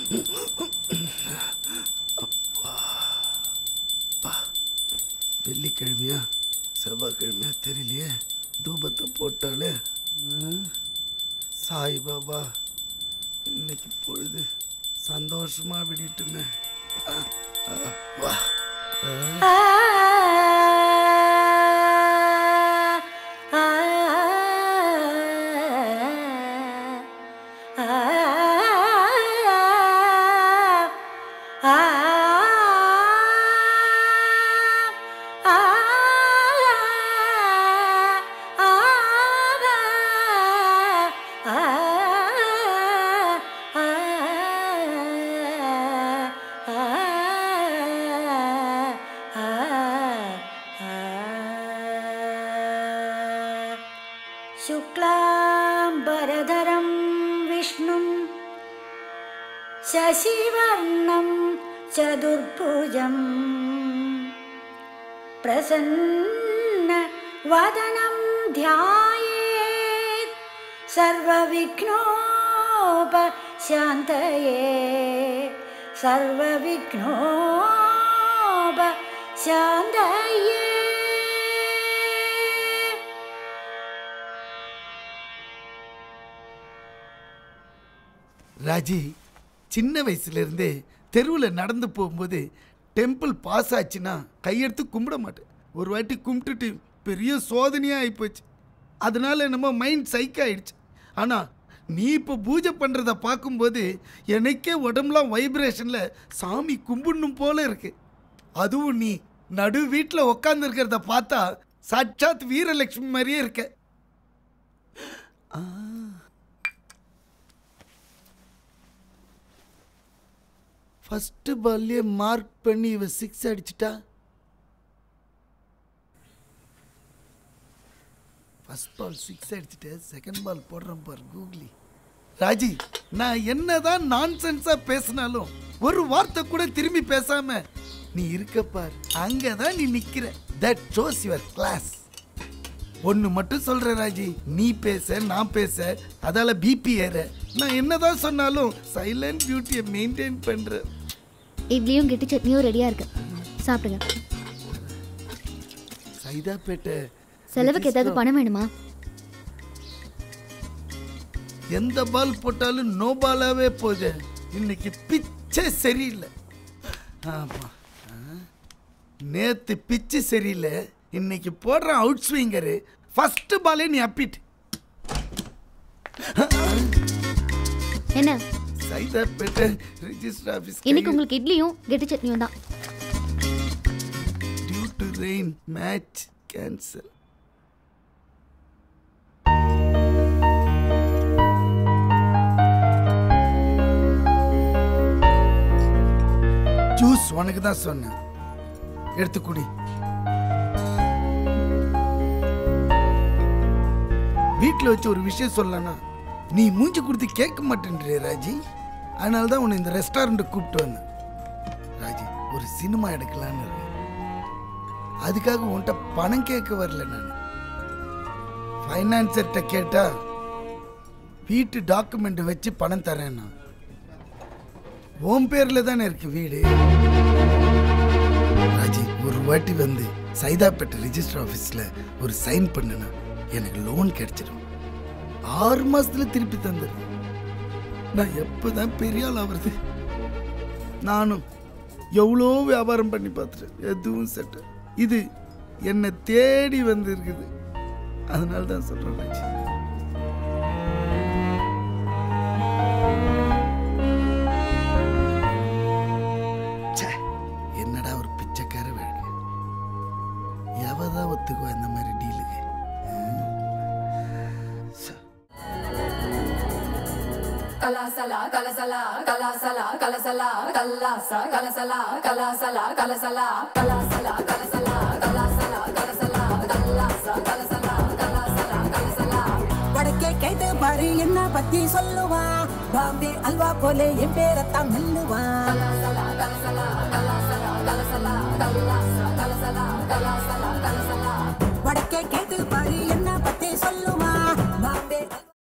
வெள்ளிக்கிழமையா செவ்வாய்க்கிழமையா தெரியலையே தூபத்தை போட்டாலே ம், சாய்பாபா இன்னைக்கு பொழுது சந்தோஷமா விடிட்டுமே ஆ, ஆ, வா शुक्लाम्बरधरं विष्णुं शशिवर्णं चतुर्भुजं प्रसन्नवदनं ध्यायेत् सर्वविघ्नोपशान्तये सर्वविघ्नोपशान्तये ராஜி சின்ன வயசுல இருந்தே தெருவில் நடந்து போகும்போது டெம்பிள் பாஸ் ஆச்சுன்னா கையெடுத்து கும்பிட மாட்டேன் ஒரு வாட்டி கும்பிட்டுட்டு பெரிய சோதனையாக ஆகிப்போச்சு அதனால நம்ம மைண்ட் சைக் ஆயிடுச்சு ஆனால் நீ இப்போ பூஜை பண்ணுறத பார்க்கும்போது எனக்கே உடம்புலாம் வைப்ரேஷனில் சாமி கும்பிடணும் போல இருக்கு அதுவும் நீ நடு வீட்டில் உக்காந்துருக்கிறத பார்த்தா சாட்சாத் வீரலட்சுமி மாதிரியே இருக்க ஃபஸ்ட்டு பால்லே மார்க் பண்ணி இவ சிக்ஸ் அடிச்சிட்டா ஃபர்ஸ்ட் பால் சிக்ஸ் அடிச்சிட்டு செகண்ட் பால் போடுறேன் பார் கூகுளி ராஜி நான் என்னதான் நான்சென்ஸா பேசினாலும் ஒரு வார்த்தை கூட திரும்பி பேசாம நீ இருக்க பார் அங்கதான் நீ நிக்கிற தட் ஷோஸ் யுவர் கிளாஸ் ஒன்று மட்டும் சொல்கிறேன் ராஜி நீ பேச நான் பேச அதால பிபி ஏற நான் என்னதான் சொன்னாலும் சைலண்ட் பியூட்டியை மெயின்டைன் பண்ணுறேன் இட்லியும் கெட்டி சட்னியும் ரெடியா இருக்கு சாப்பிடுங்க சைதாப்பேட்டை செலவுக்கு ஏதாவது பணம் வேணுமா எந்த பால் போட்டாலும் நோ பாலாவே போகுது இன்னைக்கு பிச்சே சரியில்லை ஆமா ஆ. நேத்து பிச்சு சரியில்லை இன்னைக்கு போடுற அவுட் ஸ்விங்கரு ஃபர்ஸ்ட் பாலே நீ அப்பிட் என்ன சைதாப்பேட்டை ரிஜிஸ்டர் ஆஃபீஸ் இன்னைக்கு உங்களுக்கு இட்லியும் கெட்டி சட்னியும் தான் due to rain match cancel juice உனக்கு தான் சொன்னேன் எடுத்து குடி வீட்டில் வச்சு ஒரு விஷயம் சொல்லனா நீ மூஞ்சி கொடுத்து கேட்க மாட்டேன்றிய ராஜி அதனால தான் உன்னை இந்த ரெஸ்டாரண்ட்டை கூப்பிட்டு வந்தேன் ராஜி ஒரு சினிமா எடுக்கலான்னு இருக்கேன் அதுக்காக உன்கிட்ட பணம் கேட்க வரல நான் ஃபைனான்சர்கிட்ட கேட்டா வீட்டு டாக்குமெண்ட் வச்சு பணம் தரேன் நான் உன் பேர்ல தானே இருக்கு வீடு ராஜி ஒரு வாட்டி வந்து சைதாப்பேட்டை ரிஜிஸ்டர் ஆஃபீஸில் ஒரு சைன் பண்ணுனா எனக்கு லோன் கிடைச்சிடும் ஆறு மாசத்துல திருப்பி தந்துடு நான் எப்போதான் பெரிய ஆள் ஆகுறது நானும் எவ்வளோ வியாபாரம் பண்ணி பார்த்துட்டேன் எதுவும் செட் இது என்னை தேடி வந்து இருக்குது அதனால தான் சொல்கிறேன் ராஜி ச்சே, என்னடா ஒரு பிச்சைக்கார வாழ்க்கை எவதான் ஒத்துக்குவா இந்த மாதிரி டீலுக்கு கலாசலா கலசலா கலாசலா கலசலா கல்லாசா கலசலா கலாசலா கலசலா கலாசலா கலசலா கலாசலா கலசலா கல்லாசா கலசலா கலாசலா கலசலா வடக்கே கேட்டு பாரு என்ன பத்தி சொல்லுவா பாம்பே அல்வா போலே என் பேரத்தான் மெல்லுவா கலாசலா கலசலா கலாசலா கலசலா கல்லாசா கலசலா கலாசலா